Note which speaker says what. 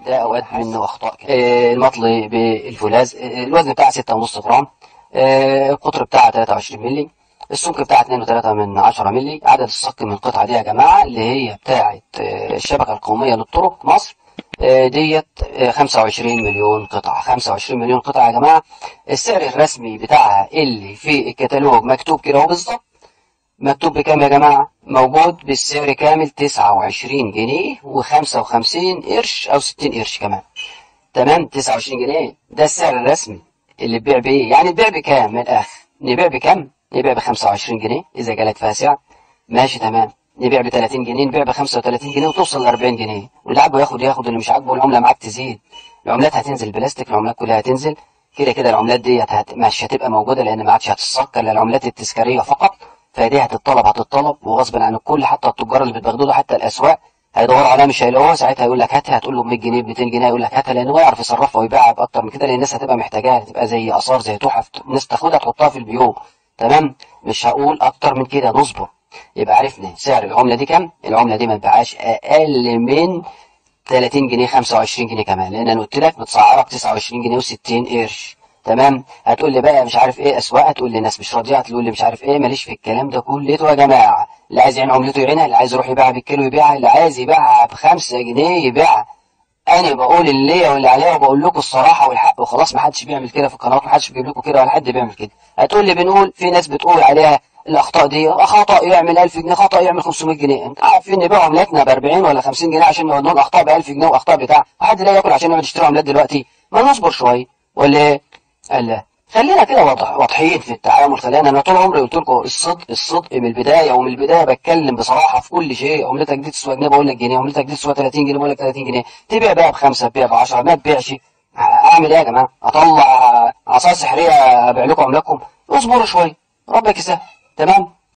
Speaker 1: ده اوقات منه اخطاء كده. آه، المطلي بالفولاذ آه، الوزن بتاعها 6.5 جرام آه، القطر بتاعها 23 مللي السمك بتاعها 2.3 من 10 مللي عدد الصك من القطعه دي يا جماعه اللي هي بتاعه آه، الشبكه القوميه للطرق مصر آه، ديت آه، 25 مليون قطعه 25 مليون قطعه يا جماعه السعر الرسمي بتاعها اللي في الكتالوج مكتوب كده اهو بالظبط مكتوب بكام يا جماعة؟ موجود بالسعر كامل 29 جنيه و55 قرش أو 60 قرش كمان. تمام 29 جنيه ده السعر الرسمي اللي تبيع بإيه؟ يعني تبيع بكام من الآخر؟ نبيع بكام؟ نبيع ب 25 جنيه إذا جالك فيها سعر. ماشي تمام. نبيع ب 30 جنيه نبيع ب 35 جنيه وتوصل ل 40 جنيه. واللي عاجبه ياخد ياخد اللي مش عاجبه العملة معاك تزيد. العملات هتنزل بلاستيك العملات كلها هتنزل. كده كده العملات ديت هت... مش هتبقى موجودة لأن ما عادش هتتسكر إلا العملات التذكارية فقط. فدي هتتطلب هتتطلب وغصب عن الكل حتى التجار اللي بتبغدوده حتى الاسواق هيدوروا عليها مش هيلاقوها ساعتها يقول لك هاتها هتقول له ب 100 جنيه ب 200 جنيه يقول لك هاتها لان هو يعرف يصرفها ويبيعها باكتر من كده لان الناس هتبقى محتاجاها تبقى زي اثار زي تحف الناس تاخدها تحطها في البيوت تمام مش هقول اكتر من كده نصبر يبقى عرفنا سعر العمله دي كام العمله دي ما تبقاش اقل من 30 جنيه 25 جنيه كمان لان انا قلت لك بتسعرك 29 جنيه و60 قرش تمام هتقول لي بقى مش عارف ايه اسواق هتقول لي ناس مش راضيه هتقول لي مش عارف ايه ماليش في الكلام ده كله يا جماعه اللي عايز يعين عملته يعينها اللي عايز يروح يبيعها بالكيلو يبيعها اللي عايز يبيعها بخمسة جنيه يبيعها انا بقول اللي ليا واللي عليا وبقول لكم الصراحه والحق وخلاص ما حدش بيعمل كده في القناه ما حدش بيجيب لكم كده ولا حد بيعمل كده هتقول لي بنقول في ناس بتقول عليها الاخطاء دي خطا يعمل 1000 جنيه خطا يعمل 500 جنيه انت عارفين نبيع عملاتنا ب 40 ولا 50 جنيه عشان نقول لهم اخطاء ب 1000 جنيه واخطاء بتاع حد لا ياكل عشان يقعد يشتري عملات دلوقتي ما نصبر شويه ولا ايه قال لا خلينا كده واضح واضحين في التعامل خلينا انا طول عمري قلت لكم الصدق الصدق من البدايه ومن البدايه بتكلم بصراحه في كل شيء عملتك دي تسوى جنيه بقول لك جنيه عملتك دي تسوى 30 جنيه بقول لك 30 جنيه تبيع بقى بخمسه تبيع ب 10 ما تبيعش اعمل ايه يا جماعه اطلع عصايه سحريه ابيع لكم عملكم اصبروا شويه ربك يسهل تمام